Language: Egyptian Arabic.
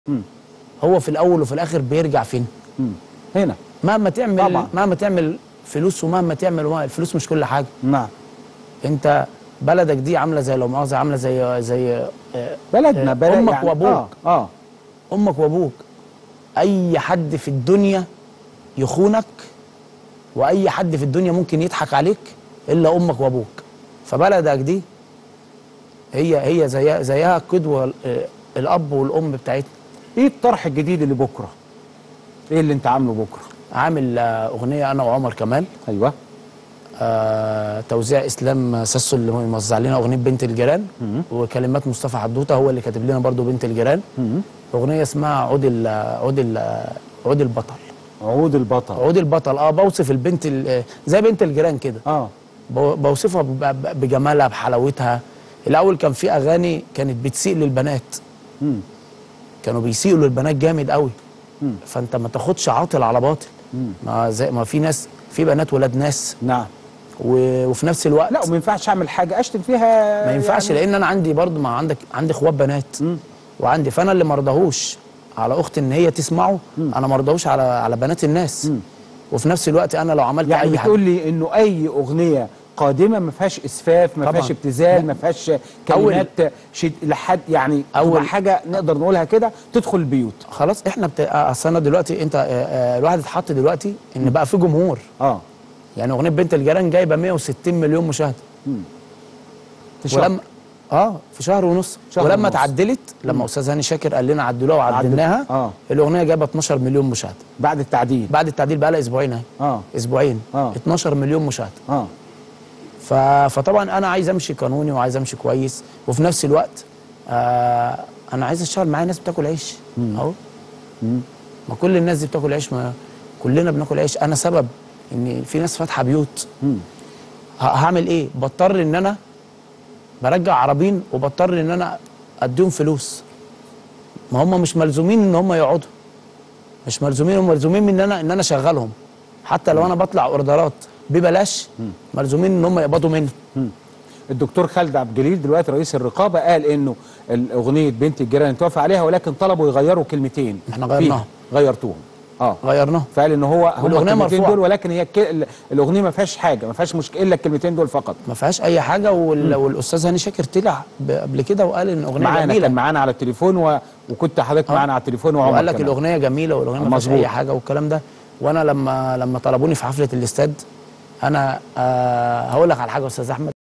مم. هو في الاول وفي الاخر بيرجع فين مم. هنا مهما تعمل طبعا. مهما تعمل فلوس ومهما تعمل وما- الفلوس مش كل حاجه نعم انت بلدك دي عامله زي لو مؤاخذه عامله زي زي آه، بلدنا آه، بلد امك يعني وابوك اه, آه. امك وابوك اي حد في الدنيا يخونك واي حد في الدنيا ممكن يضحك عليك الا امك وابوك فبلدك دي هي هي زيها زيها القدوه آه، الاب والام بتاعتنا ايه الطرح الجديد اللي بكره ايه اللي انت عامله بكره عامل آه، اغنيه انا وعمر كمال ايوه آه توزيع اسلام ساسو اللي هو موزع لنا اغنيه بنت الجيران وكلمات مصطفى حدوته هو اللي كاتب لنا برضو بنت الجيران مم. اغنيه اسمها عود ال عود ال عود البطل عود البطل عود البطل اه بوصف البنت ال- زي بنت الجيران كده اه بو- بوصفها ب- ب- بجمالها بحلاوتها الاول كان في اغاني كانت بتسيء للبنات مم. كانوا بيسيئوا للبنات جامد قوي مم. فانت ما تاخدش عاطل على باطل ما زي ما في ناس في بنات ولاد ناس نعم و- وفي نفس الوقت لا وما ينفعش اعمل حاجه اشتم فيها ما ينفعش يعني لان انا عندي برضو ما عندك عندي اخوات بنات مم. وعندي فانا اللي مرضاهوش على اختي ان هي تسمعه انا مرضاهوش على على بنات الناس مم. وفي نفس الوقت انا لو عملت يعني اي بتقول حاجه لي انه اي اغنيه قادمه ما فيهاش اسفاف ما طبعاً. فيهاش ابتذال ما فيهاش كلمات شد لحد يعني اول أول- حاجه نقدر نقولها كده تدخل البيوت خلاص احنا بت... آه، اصل انا دلوقتي انت آه، آه، الواحد اتحط دلوقتي ان بقى في جمهور اه يعني اغنيه بنت الجيران جايبه 160 مليون مشاهده في شهر. ولما اه في شهر ونص شهر ولما ونص. اتعدلت لما استاذ هاني شاكر قال لنا عدلوها وعدلناها آه. الاغنيه جايبه 12 مليون مشاهده بعد التعديل بعد التعديل بقى لها اسبوعين اهي اه اسبوعين آه. 12 مليون مشاهده اه ف... فطبعا انا عايز امشي قانوني وعايز امشي كويس وفي نفس الوقت آه انا عايز اشتغل معايا ناس بتاكل عيش اهو ما كل الناس دي بتاكل عيش ما كلنا بناكل عيش انا سبب ان في ناس فاتحه بيوت مم. ه- هعمل ايه بضطر ان انا برجع عربين وبضطر ان انا اديهم فلوس ما هم مش ملزومين ان هم يقعدوا مش ملزومين هم ملزومين ان انا ان انا اشغلهم حتى لو انا بطلع اوردرات ببلاش ملزومين ان هم يقبضوا مني الدكتور خالد عبد الجليل دلوقتي رئيس الرقابه قال انه الاغنيه بنت الجيران توافق عليها ولكن طلبوا يغيروا كلمتين إحنا غيرناها. فيها. غيرتوهم اه غيرناه فقال ان هو هم والأغنية الكلمتين مرفوعة. دول ولكن هي الك- الاغنيه ما فيهاش حاجه ما فيهاش مشكله الا الكلمتين دول فقط ما فيهاش اي حاجه وال... والاستاذ هاني شاكر طلع ب- قبل كده وقال ان الاغنيه معانا جميله كان معانا على التليفون و... وكنت حضرتك آه. معانا على التليفون وعمر وقال لك كمان. الاغنيه جميله والاغنيه ما فيهاش مظبوط. اي حاجه والكلام ده وانا لما لما طلبوني في حفله الاستاد انا آه هقول لك على حاجه يا استاذ احمد